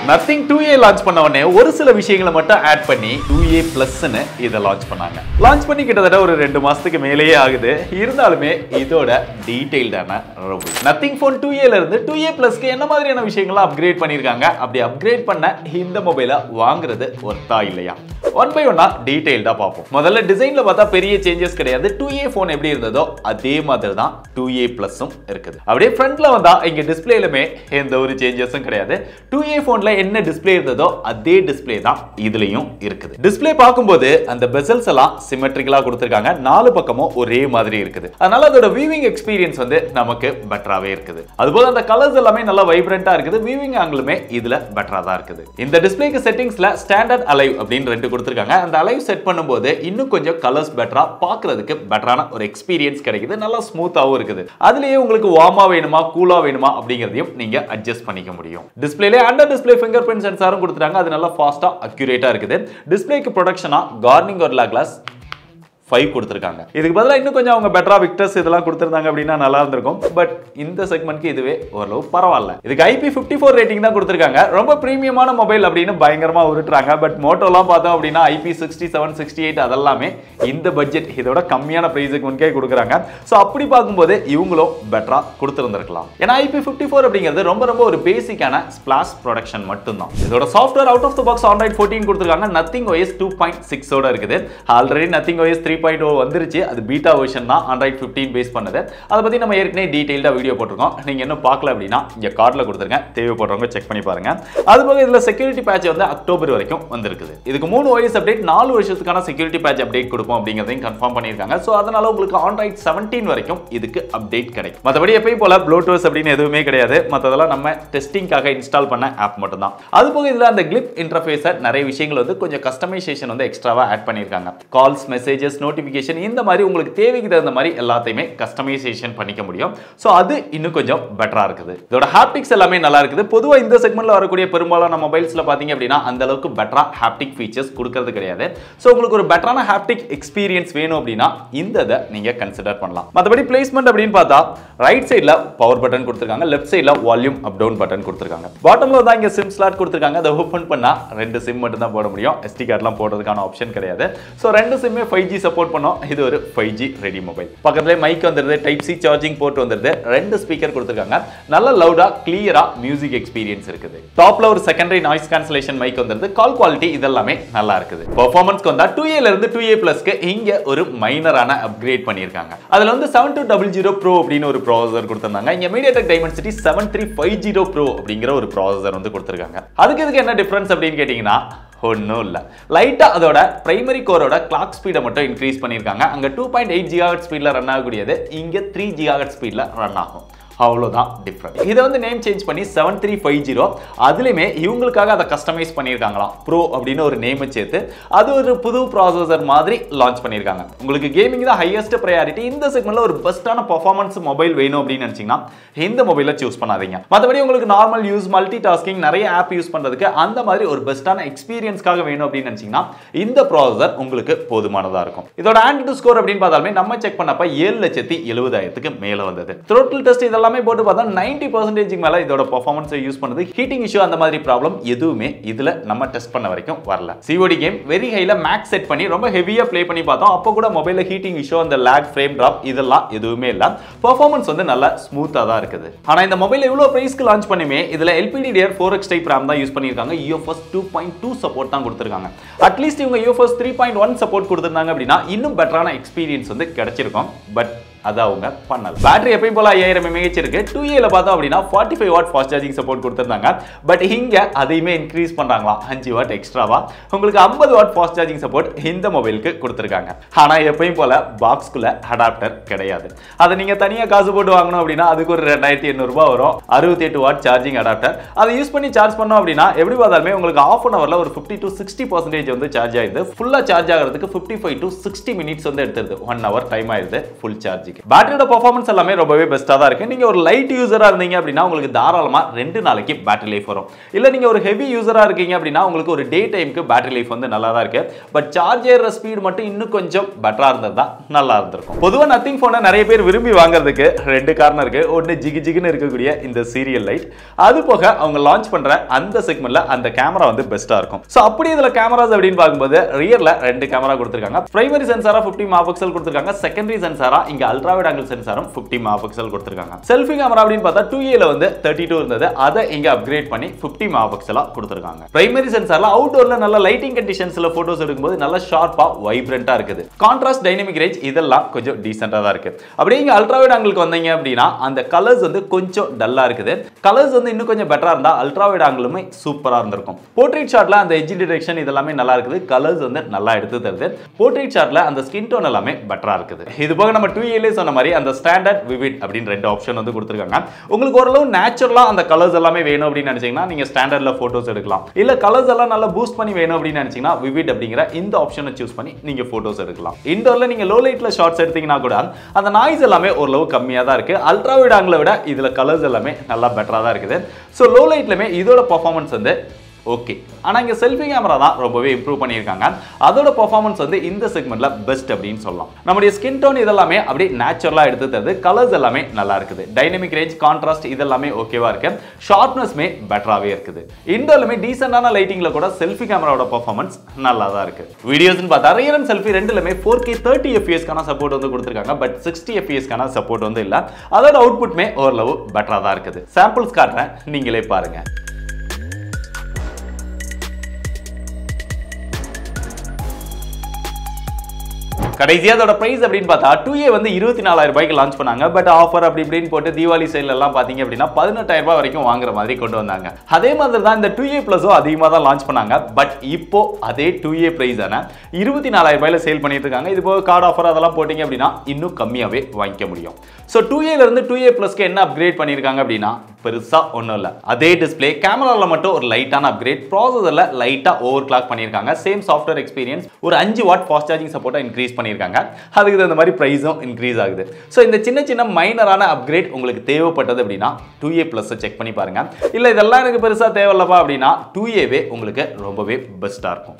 nothing two ஏ launch பண்ண உடனே ஒரு சில விஷயங்களை மட்டும் ஆட் பண்ணி டூ ஏ பிளஸ்ன்னு இதை லான்ச் பண்ணாங்க லான்ச் பண்ணி கிட்டத்தட்ட ஒரு ரெண்டு மாசத்துக்கு மேலேயே ஆகுது இருந்தாலுமே இதோட டீடைல்டான ரிவ்யூ நத்திங் ஃபோன் டூ ஏல இருந்து டூ ஏ பிளஸ்க்கு என்ன மாதிரியான விஷயங்கள்லாம் அப்கிரேட் பண்ணியிருக்காங்க அப்படி அப்கிரேட் பண்ண இந்த மொபைலை வாங்குறது ஒர்த்தா இல்லையா ஒன் பை ஒன்னா டீடைல்டா பார்ப்போம் முதல்ல டிசைன்ல பார்த்தா பெரிய சேஞ்சஸ் கிடையாது டூ ஏ ஃபோன் எப்படி இருந்ததோ அதே மாதிரி தான் டூ ஏ பிளஸும் இருக்குது அப்படியே ஃப்ரண்ட்ல வந்தா இங்க டிஸ்பிளேலுமே எந்த ஒரு சேஞ்சஸும் கிடையாது டூ ஏ ஃபோன்ல என்ன டிஸ்பிளே இருந்ததோ அதே டிஸ்பிளே தான் இதுலயும் இருக்குது டிஸ்பிளே பார்க்கும்போது அந்த பெசல்ஸ் எல்லாம் சிமெட்ரிக்கலா கொடுத்துருக்காங்க நாலு பக்கமும் ஒரே மாதிரி இருக்குது அதனால அதோட வியூவிங் எக்ஸ்பீரியன்ஸ் வந்து நமக்கு பெட்டராகவே இருக்குது அதுபோல அந்த கலர்ஸ் எல்லாமே நல்லா வைப்ரண்டா இருக்குது வியூவிங் ஆங்கிளுமே இதுல பெட்டரா தான் இருக்குது இந்த டிஸ்பிளேக்கு செட்டிங்ஸ்ல ஸ்டாண்டர்ட் அலைவ் அப்படின்னு ரெண்டு கொடுத்துருக்காங்க அந்த அலைவ் செட் பண்ணும்போது இன்னும் கொஞ்சம் கலர்ஸ் பெட்டரா பார்க்கிறதுக்கு பெட்டரான ஒரு எக்ஸ்பீரியன்ஸ் கிடைக்குது நல்லா ஸ்மூத்தாகவும் இருக்குது அதுலயே உங்களுக்கு வார்மா வேணுமா கூலா வேணுமா அப்படிங்கிறதையும் நீங்க அட்ஜஸ்ட் பண்ணிக்க முடியும் டிஸ்பிளேல அண்டர் டிஸ்பிளே ஃபிங்கர் பிரிண்ட் சென்சாரும் கொடுத்துருக்காங்க அது நல்லா ஃபாஸ்டா அக்யூரேட்டா இருக்குது டிஸ்பிளேக்கு ப்ரொடக்ஷனா கார்னிங் ஒரு கிளாஸ் ஃபைவ் கொடுத்துருக்காங்க இதுக்கு பதிலாக இன்னும் கொஞ்சம் அவங்க பெட்டரா விக்டர்ஸ் இதெல்லாம் கொடுத்துருந்தாங்க அப்படின்னா நல்லா இருந்திருக்கும் பட் இந்த செக்மெண்ட்க்கு இதுவே ஓரளவு பரவாயில்ல இதுக்கு ஐபி ஃபிஃப்டி ஃபோர் ரேட்டிங் தான் கொடுத்துருக்காங்க ரொம்ப ப்ரீமியமான மொபைல் அப்படின்னு பயங்கரமா உருட்டுறாங்க பட் மோட்டோலாம் பார்த்தோம் அப்படின்னா IP sixty seven sixty eight அதெல்லாமே இந்த பட்ஜெட் இதோட கம்மியான ப்ரைஸுக்கு முன்கே கொடுக்குறாங்க ஸோ அப்படி பார்க்கும்போது இவங்களும் பெட்டரா கொடுத்துருந்துருக்கலாம் ஏன்னா ஐபி ஃபிஃப்டி ஃபோர் அப்படிங்கிறது ரொம்ப ரொம்ப ஒரு பேசிக்கான ஸ்பிளாஷ் ப்ரொடக்ஷன் மட்டும்தான் இதோட software out of the box Android fourteen கொடுத்துருக்காங்க நத்திங் OS டூ பாயிண்ட் சிக்ஸோட இருக்குது already nothing OS three point O வந்துருச்சு அது பீட்டா வெர்ஷன் தான் ஆண்ட்ராய்ட் ஃபிஃப்டீன் பேஸ் பண்ணது அதை பற்றி நம்ம ஏற்கனவே டீட்டெயில்டாக வீடியோ போட்டிருக்கோம் நீங்கள் இன்னும் பார்க்கல அப்படின்னா இங்கே கார்டில் கொடுத்துருங்க தேவைப்படுறவங்க செக் பண்ணி பாருங்க அது போக இதில் செக்யூரிட்டி பேட்ச் வந்து அக்டோபர் வரைக்கும் வந்திருக்குது இதுக்கு மூணு OS அப்டேட் நாலு வருஷத்துக்கான செக்யூரிட்டி பேட்ச் அப்டேட் கொடுப்போம் அப்படிங்கிறதையும் கன்ஃபார்ம் பண்ணியிருக்காங்க ஸோ அதனால உங்களுக்கு ஆண்ட்ராய்ட் செவன்டீன் வரைக்கும் இதுக்கு அப்டேட் கிடைக்கும் மற்றபடி எப்பயும் போல ப்ளூடூத் அப்படின்னு எதுவுமே கிடையாது மற்றதெல்லாம் நம்ம டெஸ்டிங்காக இன்ஸ்டால் பண்ண ஆப் மட்டும் தான் அது போக இதில் அந்த கிளிப் இன்டர்ஃபேஸை நிறைய விஷயங்கள் வந்து கொஞ்சம் கஸ்டமைசேஷன் வந்து எக்ஸ்ட்ராவாக ஆட் பண்ணியிருக்காங்க கால்ஸ் மெசேஜஸ் நோட்டிஃபிகேஷன் இந்த மாதிரி உங்களுக்கு தேவைக்கு தகுந்த மாதிரி எல்லாத்தையுமே கஸ்டமைசேஷன் பண்ணிக்க முடியும் ஸோ அது இன்னும் கொஞ்சம் பெட்டரா இருக்குது இதோட ஹாப்டிக்ஸ் எல்லாமே நல்லா இருக்குது பொதுவாக இந்த செக்மெண்ட்ல வரக்கூடிய பெரும்பாலான மொபைல்ஸ்ல பார்த்தீங்க அப்படின்னா அந்த அளவுக்கு பெட்டரா ஹாப்டிக் ஃபீச்சர்ஸ் கொடுக்கறது கிடையாது ஸோ உங்களுக்கு ஒரு பெட்டரான ஹாப்டிக் எக்ஸ்பீரியன்ஸ் வேணும் அப்படின்னா இந்த இதை நீங்க கன்சிடர் பண்ணலாம் மற்றபடி பிளேஸ்மெண்ட் அப்படின்னு பார்த்தா ரைட் சைடில் பவர் பட்டன் கொடுத்துருக்காங்க லெஃப்ட் சைடில் வால்யூம் அப் டவுன் பட்டன் கொடுத்துருக்காங்க பாட்டம்ல தான் இங்கே சிம் ஸ்லாட் கொடுத்துருக்காங்க அதை ஓப்பன் பண்ணா ரெண்டு சிம் மட்டும் தான் போட முடியும் எஸ்டி கார்டெலாம் போடுறதுக்கான ஆப்ஷன் கிடையாது ஸோ ரெண்டு சிம்மே ஃபைவ் ஜி சப்போர்ட் பண்ணோம் இது ஒரு ஃபைவ் ஜி ரெடி மொபைல் பக்கத்துலேயே மைக் வந்துருது டைப் சி சார்ஜிங் போர்ட் வந்துருது ரெண்டு ஸ்பீக்கர் கொடுத்துருக்காங்க நல்ல லவுடா கிளியரா மியூசிக் எக்ஸ்பீரியன்ஸ் இருக்குது டாப்ல ஒரு செகண்டரி நாய்ஸ் கேன்சலேஷன் மைக் வந்துருது கால் குவாலிட்டி இதெல்லாமே நல்லா இருக்குது பெர்ஃபார்மன்ஸ்க்கு வந்தா டூ ஏல இருந்து டூ ஏ பிளஸ்க்கு இங்க ஒரு மைனரான அப்கிரேட் பண்ணியிருக்காங்க அதுல வந்து seven two double zero pro அப்படின்னு ஒரு ப்ராசஸர் கொடுத்திருந்தாங்க இங்க MediaTek Dimensity seven three five zero pro அப்படிங்கிற ஒரு ப்ராசஸர் வந்து கொடுத்துருக்காங்க அதுக்கு இதுக்கு என்ன டிஃபரன்ஸ் அப்படின்னு கேட்டிங்கன்னா ஒன்றும் இல்லை லைட்டாக அதோட பிரைமரி கோரோட கிளாக் ஸ்பீடை மட்டும் இன்க்ரீஸ் பண்ணியிருக்காங்க அங்கே டூ பாயிண்ட் எயிட் ஜிகாஹட் ஸ்பீடில் ரன் ஆகக்கூடியது இங்கே த்ரீ ஜிகாஹட் ஸ்பீடில் ரன் ஆகும் அவ்வளோதான் டிஃப்ரெண்ட் இதை வந்து நேம் சேஞ்ச் பண்ணி செவன் த்ரீ ஃபைவ் ஜீரோ அதுலேயுமே இவங்களுக்காக அதை கஸ்டமைஸ் பண்ணியிருக்காங்களாம் ப்ரோ அப்படின்னு ஒரு நேமை சேர்த்து அது ஒரு புது ப்ராசஸர் மாதிரி லான்ச் பண்ணியிருக்காங்க உங்களுக்கு கேமிங் தான் ஹையஸ்ட் ப்ரையாரிட்டி இந்த செக்மெண்ட்ல ஒரு பெஸ்ட்டான பர்ஃபார்மன்ஸ் மொபைல் வேணும் அப்படின்னு நினச்சிங்கன்னா இந்த மொபைலை சூஸ் பண்ணாதீங்க மற்றபடி உங்களுக்கு நார்மல் யூஸ் மல்டி டாஸ்கிங் நிறைய ஆப் யூஸ் பண்ணுறதுக்கு அந்த மாதிரி ஒரு பெஸ்ட்டான எக்ஸ்பீரியன்ஸ்க்காக வேணும் அப்படின்னு நினச்சிங்கன்னா இந்த ப்ராசஸர் உங்களுக்கு போதுமானதாக இருக்கும் இதோட ஆண்ட்ராய்டு ஸ்கோர் அப்படின்னு பார்த்தாலுமே நம்ம செக் பண்ணப்ப ஏழு லட்சத்தி எழுபதாயிரத்துக்கு மேலே வந்தது த்ரோட்டில் டெஸ்ட் இதெல்லாம் எல்லாமே போட்டு பார்த்தா நைன்டி பர்சன்டேஜுக்கு மேலே இதோட பர்ஃபார்மன்ஸை யூஸ் பண்ணுது ஹீட்டிங் இஷ்யூ அந்த மாதிரி ப்ராப்ளம் எதுவுமே இதில் நம்ம டெஸ்ட் பண்ண வரைக்கும் வரல சிஓடி கேம் வெரி ஹைல மேக்ஸ் செட் பண்ணி ரொம்ப ஹெவியாக ப்ளே பண்ணி பார்த்தோம் அப்போ கூட மொபைலில் ஹீட்டிங் இஷ்யூ அந்த லேக் ஃப்ரேம் ட்ராப் இதெல்லாம் எதுவுமே இல்லை பர்ஃபார்மன்ஸ் வந்து நல்லா ஸ்மூத்தாக தான் இருக்குது ஆனால் இந்த மொபைல் இவ்வளோ ப்ரைஸ்க்கு லான்ச் பண்ணுமே இதில் LPD DR four X type RAM தான் யூஸ் பண்ணியிருக்காங்க UFS two point two support தான் கொடுத்துருக்காங்க அட்லீஸ்ட் இவங்க UFS three point one support கொடுத்துருந்தாங்க அப்படின்னா இன்னும் பெட்டரான எக்ஸ்பீரியன்ஸ் வந்து கிடைச்சிருக்கும் பட் அதை அவங்க பண்ணல பேட்டரி எப்பயும் போல ஐயாயிரம் எம்ஏஹெச் இருக்கு டூ ஏல பார்த்தோம் அப்படின்னா forty five watt fast charging support கொடுத்துருந்தாங்க பட் இங்க அதையுமே இன்க்ரீஸ் பண்றாங்களா அஞ்சு வாட் எக்ஸ்ட்ராவா உங்களுக்கு ஐம்பது வாட் ஃபாஸ்ட் சார்ஜிங் சப்போர்ட் இந்த மொபைலுக்கு கொடுத்துருக்காங்க ஆனா எப்பயும் போல பாக்ஸ்குள்ள அடாப்டர் கிடையாது அதை நீங்க தனியா காசு போட்டு வாங்கணும் அப்படின்னா அதுக்கு ஒரு ரெண்டாயிரத்தி எண்ணூறுபா வரும் அறுபத்தி எட்டு வாட் சார்ஜிங் அடாப்டர் அதை யூஸ் பண்ணி சார்ஜ் பண்ணோம் அப்படின்னா எப்படி பார்த்தாலுமே உங்களுக்கு ஆஃப் அன் அவர்ல ஒரு ஃபிஃப்டி டு சிக்ஸ்டி பர்சன்டேஜ் வந்து சார்ஜ் ஆயிடுது ஃபுல்லா சார்ஜ் ஆகிறதுக்கு fifty five to sixty minutes வந்து எடுத்துருது ஒன் ஹவர் டைம் ஆயிடுது ஃபுல் சார்ஜுக்கு இருக்கு பேட்டரியோட பர்ஃபார்மன்ஸ் எல்லாமே ரொம்பவே பெஸ்ட்டாக தான் இருக்கு நீங்க ஒரு லைட் யூசரா இருந்தீங்க அப்படின்னா உங்களுக்கு தாராளமா ரெண்டு நாளைக்கு பேட்டரி லைஃப் வரும் இல்ல நீங்க ஒரு ஹெவி யூசரா இருக்கீங்க அப்படின்னா உங்களுக்கு ஒரு டே டைமுக்கு பேட்டரி லைஃப் வந்து நல்லா தான் இருக்கு பட் சார்ஜ் ஏற ஸ்பீடு மட்டும் இன்னும் கொஞ்சம் பெட்டரா இருந்ததா நல்லா இருந்திருக்கும் பொதுவா நத்திங் போனை நிறைய பேர் விரும்பி வாங்குறதுக்கு ரெண்டு காரணம் இருக்கு ஒன்னு ஜிகி ஜிகின்னு இருக்கக்கூடிய இந்த சீரியல் லைட் அது போக அவங்க லான்ச் பண்ற அந்த செக்மெண்ட்ல அந்த கேமரா வந்து பெஸ்ட்டா இருக்கும் ஸோ அப்படி இதுல கேமராஸ் அப்படின்னு பார்க்கும்போது ரியர்ல ரெண்டு கேமரா கொடுத்துருக்காங்க பிரைமரி சென்சாரா 50 மெகாபிக்சல் கொடுத்துருக்காங்க செகண்டரி சென்சாரா இங்க அல்ட்ரா வைட் ஆங்கிள் சென்சாரும் 50 மெகாபிக்சல் கொடுத்துருக்காங்க செல்ஃபி கேமரா அப்படின்னு பார்த்தா டூ ஏல வந்து தேர்ட்டி டூ இருந்தது அதை இங்க அப்கிரேட் பண்ணி 50 மெகாபிக்சலா கொடுத்துருக்காங்க பிரைமரி சென்சார்ல அவுட்டோர்ல நல்ல லைட்டிங் கண்டிஷன்ஸ்ல போட்டோஸ் எடுக்கும்போது நல்ல ஷார்ப்பா வைப்ரண்டா இருக்குது கான்ட்ராஸ்ட் டைனமிக் ரேஞ்ச் இதெல்லாம் கொஞ்சம் டீசெண்டா தான் இருக்கு அப்படியே இங்க அல்ட்ரா வைட் ஆங்கிளுக்கு வந்தீங்க அப்படின்னா அந்த கலர்ஸ் வந்து கொஞ்சம் டல்லா இருக்குது கலர்ஸ் வந்து இன்னும் கொஞ்சம் பெட்டரா இருந்தா அல்ட்ரா வைட் ஆங்கிளுமே சூப்பரா இருந்திருக்கும் போர்ட்ரேட் ஷாட்ல அந்த எஜ் டிடெக்ஷன் இதெல்லாமே நல்லா இருக்குது கலர்ஸ் வந்து நல்லா எடுத்து தருது போர்ட்ரேட் ஷாட்ல அந்த ஸ்கின் டோன் எல்லாமே பெட்டரா இருக்குது இது போக நம்ம டூ ஏலே சொன்ன மாதிரி அந்த ஸ்டாண்டர்ட் விவிட் அப்படின்னு ரெண்டு ஆப்ஷன் வந்து கொடுத்துருக்காங்க உங்களுக்கு ஓரளவு நேச்சுரலா அந்த கலர்ஸ் எல்லாமே வேணும் அப்படின்னு நினைச்சீங்கன்னா நீங்க ஸ்டாண்டர்ட்ல போட்டோஸ் எடுக்கலாம் இல்ல கலர்ஸ் எல்லாம் நல்லா பூஸ்ட் பண்ணி வேணும் அப்படின்னு நினைச்சீங்கன்னா விவிட் அப்படிங்கிற இந்த ஆப்ஷனை சூஸ் பண்ணி நீங்க போட்டோஸ் எடுக்கலாம் இண்டோர்ல நீங்க லோ லைட்ல ஷார்ட்ஸ் எடுத்தீங்கன்னா கூட அந்த நாய்ஸ் எல்லாமே ஓரளவு கம்மியா தான் இருக்கு அல்ட்ரா வைட் ஆங்கிளை விட இதுல கலர்ஸ் எல்லாமே நல்லா பெட்டரா தான் இருக்குது ஸோ லோ லைட்லமே இதோட பர்ஃபார்மன்ஸ் வந்து ஓகே ஆனால் இங்கே செல்ஃபி கேமரா தான் ரொம்பவே இம்ப்ரூவ் பண்ணியிருக்காங்க அதோட பர்ஃபார்மன்ஸ் வந்து இந்த செக்மெண்ட்ல பெஸ்ட் அப்படின்னு சொல்லலாம் நம்முடைய ஸ்கின் டோன் இதெல்லாமே அப்படியே நேச்சுரலாக எடுத்து தருது கலர்ஸ் எல்லாமே நல்லா இருக்குது டைனமிக் ரேஞ்ச் கான்ட்ராஸ்ட் இதெல்லாமே ஓகேவா இருக்கு ஷார்ப்னஸ்மே பெட்டராகவே இருக்குது இண்டோர்லுமே டீசெண்டான லைட்டிங்ல கூட செல்ஃபி கேமராவோட பர்ஃபார்மன்ஸ் நல்லா தான் இருக்கு வீடியோஸ்னு பார்த்தா ரியல் அண்ட் செல்ஃபி ரெண்டுலமே ஃபோர் கே தேர்ட்டி எஃப்எஸ்க்கான சப்போர்ட் வந்து கொடுத்துருக்காங்க பட் சிக்ஸ்டி எஃப்எஸ்க்கான சப்போர்ட் வந்து இல்லை அதோட அவுட்புட்மே ஓரளவு பெட்டராக தான் இருக்குது சாம்பிள்ஸ் காட்டுறேன் நீங்களே பாருங்க கடைசியா அதோட பிரைஸ் அப்படின்னு பார்த்தா டூ ஏ வந்து இருபத்தி நாலாயிரம் ரூபாய்க்கு லான்ச் பண்ணாங்க பட் ஆஃபர் அப்படி இப்படின்னு போட்டு தீபாவளி சேல் எல்லாம் பாத்தீங்க அப்படின்னா பதினெட்டாயிரம் ரூபாய் வரைக்கும் வாங்குற மாதிரி கொண்டு வந்தாங்க அதே மாதிரி தான் இந்த டூ ஏ பிளஸும் அதிகமாக தான் லான்ச் பண்ணாங்க பட் இப்போ அதே டூ ஏ பிரைஸ் ஆன இருபத்தி நாலாயிரம் ரூபாயில சேல் பண்ணிட்டு இருக்காங்க இது போக கார்டு ஆஃபர் அதெல்லாம் போட்டீங்க அப்படின்னா இன்னும் கம்மியாவே வாங்கிக்க முடியும் ஸோ டூ ஏல இருந்து டூ ஏ பிளஸ்க்கு என்ன அப்கிரேட் பண்ணியிருக்காங்க அப்படின்னா பெருசா ஒன்றும் இல்லை அதே டிஸ்பிளே கேமராவில் மட்டும் ஒரு லைட்டான அப்கிரேட் ப்ராசஸரில் லைட்டாக ஓவர் கிளாக் பண்ணியிருக்காங்க சேம் சாஃப்ட்வேர் எக்ஸ்பீரியன்ஸ் ஒரு அஞ்சு வாட் ஃபாஸ்ட் சார்ஜிங் சப்போர்ட்டை இன்க்ரீஸ் பண்ணியிருக்காங்க அதுக்கு தகுந்த மாதிரி ப்ரைஸும் இன்க்ரீஸ் ஆகுது ஸோ இந்த சின்ன சின்ன மைனரான அப்கிரேட் உங்களுக்கு தேவைப்பட்டது அப்படின்னா டூ ஏ ப்ளஸை செக் பண்ணி பாருங்க இல்லை இதெல்லாம் எனக்கு பெருசாக தேவையில்லப்பா அப்படின்னா டூ ஏவே உங்களுக்கு ரொம்பவே பெஸ்ட்டாக இருக்கும்